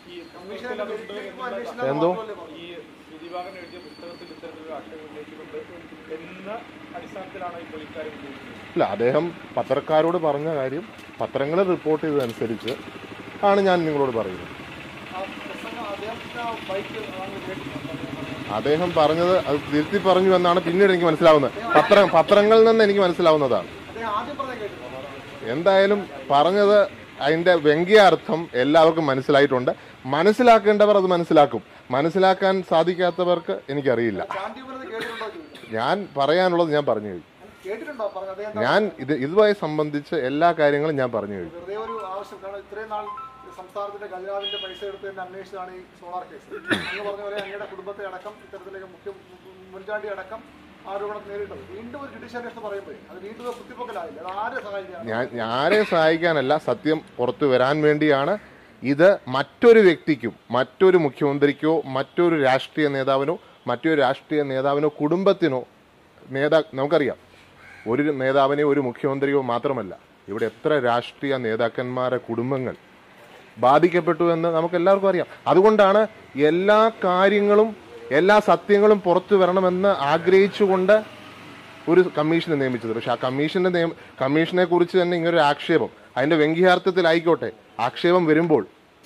ഈ പുസ്തകത്തിൽ അതുണ്ട് എന്നുള്ള എന്തോ ഈ വിധിഭാഗം എഴുതിയ പുസ്തകത്തിൽ ഇത്തരത്തിലൊരു ആക്ഷേപം ഉന്നയിക്കുന്നുണ്ട് എന്ന അടിസ്ഥാനത്തിലാണ് ഇപ്പോൾ ഇക്കാര്യം ഉന്നയിക്കുന്നത് ഇല്ല അദ്ദേഹം പത്രക്കാരോട് പറഞ്ഞ കാര്യം പത്രങ്ങൾ റിപ്പോർട്ട് ചെയ്തതനുസരിച്ച് ആണ് ഞാൻ നിങ്ങളോട് പറയുന്നത് ആ പ്രസംഗം അദ്ദേഹത്തിന്റെ ആ ബൈക്ക് അങ്ങ് കേട്ടിട്ടുണ്ടോ? അദ്ദേഹം പറഞ്ഞത് അത് തിരുത്തി പറഞ്ഞു എന്നാണ് പിന്നീട് എനിക്ക് മനസ്സിലാവുന്നത് പത്ര പത്രങ്ങളിൽ നിന്ന് എനിക്ക് മനസ്സിലാവുന്നതാണ് അദ്ദേഹം ആദ്യം പറഞ്ഞ കേട്ടിട്ടുണ്ടോ എന്തായാലും പറഞ്ഞത് അതിന്റെ വ്യംഗ്യാർത്ഥം എല്ലാവർക്കും മനസ്സിലായിട്ടുണ്ട് മനസ്സിലാക്കേണ്ടവർ അത് മനസ്സിലാക്കും മനസ്സിലാക്കാൻ സാധിക്കാത്തവർക്ക് എനിക്കറിയില്ല ശാന്തി പറഞ്ഞത് കേട്ടിട്ടുണ്ടോ ചോദിച്ചു ഞാൻ പറയാനുള്ളത് ഞാൻ പറഞ്ഞു കഴിഞ്ഞു കേട്ടിട്ടുണ്ടോ പറഞ്ഞത് അദ്ദേഹം ഞാൻ ഇത് ഇതുമായി സംബന്ധിച്ച് എല്ലാ കാര്യങ്ങളും ഞാൻ പറഞ്ഞു കഴിഞ്ഞു വെറുതെ ഒരു ആവശ്യം കാരണം ഇത്രയും നാൾ സംസ്ഥാനത്തിന്റെ ഖജനാവിന്റെ പൈസ എടുത്ത് തന്നെ അന്വേഷിച്ചതാണ് ഈ സോളാർ കേസ് എന്ന് പറഞ്ഞ പോലെ അങ്ങയുടെ കുടുംബത്തെ അടക്കം ഇത്തരത്തിലേക്ക് മുഖ്യ മുൻചാണ്ടി അടക്കം ആരോപണം നേരിട്ടത് വീണ്ടും ഒരു ജുഡീഷ്യൽ അന്വേഷണം പറയുമ്പോഴേ അത് വീണ്ടും ഒരു കുത്തിപ്പൊക്കലായില്ല അത് ആരെ സഹായിക്കാണ് ഞാൻ ഞാൻ ആരെയും സഹായിക്കാനല്ല സത്യം പുറത്തു വരാൻ വേണ്ടിയാണ് ഇത് മറ്റൊരു വ്യക്തിക്കും മറ്റൊരു മുഖ്യമന്ത്രിക്കോ മറ്റൊരു രാഷ്ട്രീയ നേതാവിനോ മറ്റൊരു രാഷ്ട്രീയ നേതാവിനോ കുടുംബത്തിനോ നേതാ നമുക്കറിയാം ഒരു നേതാവിനെയോ ഒരു മുഖ്യമന്ത്രിയോ മാത്രമല്ല ഇവിടെ എത്ര രാഷ്ട്രീയ നേതാക്കന്മാരെ കുടുംബങ്ങൾ ബാധിക്കപ്പെട്ടു എന്ന് നമുക്ക് എല്ലാവർക്കും അറിയാം അതുകൊണ്ടാണ് എല്ലാ കാര്യങ്ങളും എല്ലാ സത്യങ്ങളും പുറത്തു വരണമെന്ന് ആഗ്രഹിച്ചുകൊണ്ട് ഒരു കമ്മീഷനെ നിയമിച്ചത് പക്ഷെ ആ കമ്മീഷന്റെ നിയമ കമ്മീഷനെ കുറിച്ച് തന്നെ ഇങ്ങനൊരു ആക്ഷേപം അതിന്റെ വ്യംഗ്യാർത്ഥത്തിലായിക്കോട്ടെ ആക്ഷേപം വരുമ്പോൾ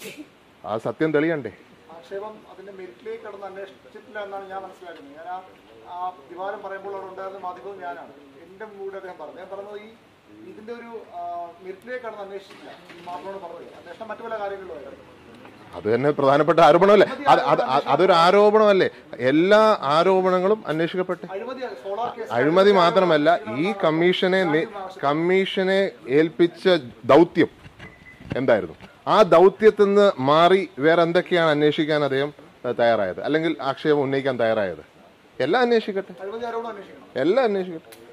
ആ സത്യം തെളിയണ്ടേ ആക്ഷേപം അതിന്റെ മെരിറ്റിലേക്ക് കടന്ന് അന്വേഷിച്ചിട്ടില്ല എന്നാണ് ഞാൻ മനസ്സിലാക്കുന്നത് ഞാൻ ആ ആ ദിവാരം പറയുമ്പോൾ അവിടെ ഉണ്ടായിരുന്ന മാധ്യമം ഞാനാണ് എന്റെ കൂടെ അദ്ദേഹം പറഞ്ഞു ഞാൻ പറഞ്ഞത് ഈ ഇതിന്റെ ഒരു ആ, മെരിറ്റിലേക്ക് കടന്ന് അന്വേഷിച്ചിട്ടില്ല ഈ മാപ്പിളോട് പറഞ്ഞത് അന്വേഷണം മറ്റു പല കാര്യങ്ങളുമായിരുന്നു അത് തന്നെ പ്രധാനപ്പെട്ട ആരോപണമല്ലേ അത് അത് അത് അതൊരു ആരോപണമല്ലേ എല്ലാ ആരോപണങ്ങളും അന്വേഷിക്കപ്പെട്ടെ അഴിമതി സോളാർ കേസ് അഴിമതി മാത്രമല്ല ഈ കമ്മീഷനെ നി- കമ്മീഷനെ ഏൽപ്പിച്ച ദൗത്യം എന്തായിരുന്നു ആ ദൗത്യത്തിൽ നിന്ന് മാറി വേറെ എന്തൊക്കെയാണ് അന്വേഷിക്കാൻ അദ്ദേഹം ഏഹ്, തയ്യാറായത് അല്ലെങ്കിൽ ആക്ഷേപം ഉന്നയിക്കാൻ തയ്യാറായത് എല്ലാം അന്വേഷിക്കട്ടെ അഴിമതി ആരോടും അന്വേഷിക്കണം എല്ലാം അന്വേഷിക്കട്ടെ